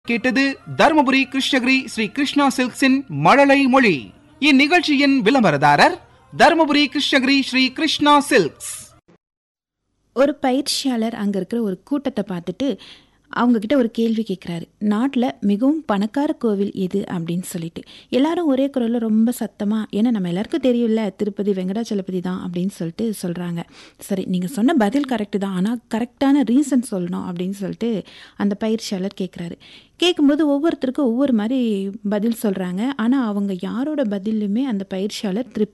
கேட்டது தருமபுரி கிருஷ்ணகிரி ஸ்ரீ கிருஷ்ணா சில்க்ஸின் மழலை மொழி இந்நிகழ்ச்சியின் விளம்பரதாரர் தருமபுரி கிருஷ்ணகிரி ஸ்ரீ கிருஷ்ணா சில்க்ஸ் ஒரு பயிற்சியாளர் அங்கே இருக்கிற ஒரு கூட்டத்தை பார்த்துட்டு அவங்கக்கிட்ட ஒரு கேள்வி கேட்குறாரு நாட்டில் மிகவும் பணக்கார கோவில் எது அப்படின்னு சொல்லிட்டு எல்லாரும் ஒரே குரலில் ரொம்ப சத்தமாக ஏன்னா நம்ம எல்லாருக்கும் தெரியும்ல திருப்பதி வெங்கடாச்சலபதி தான் அப்படின்னு சொல்லிட்டு சொல்கிறாங்க சரி நீங்கள் சொன்ன பதில் கரெக்டு தான் ஆனால் கரெக்டான ரீசன் சொல்லணும் அப்படின்னு சொல்லிட்டு அந்த பயிற்சியாளர் கேட்குறாரு கேட்கும்போது ஒவ்வொருத்தருக்கும் ஒவ்வொரு மாதிரி பதில் சொல்கிறாங்க ஆனால் அவங்க யாரோட பதிலுமே அந்த பயிற்சியாளர் திருப்தி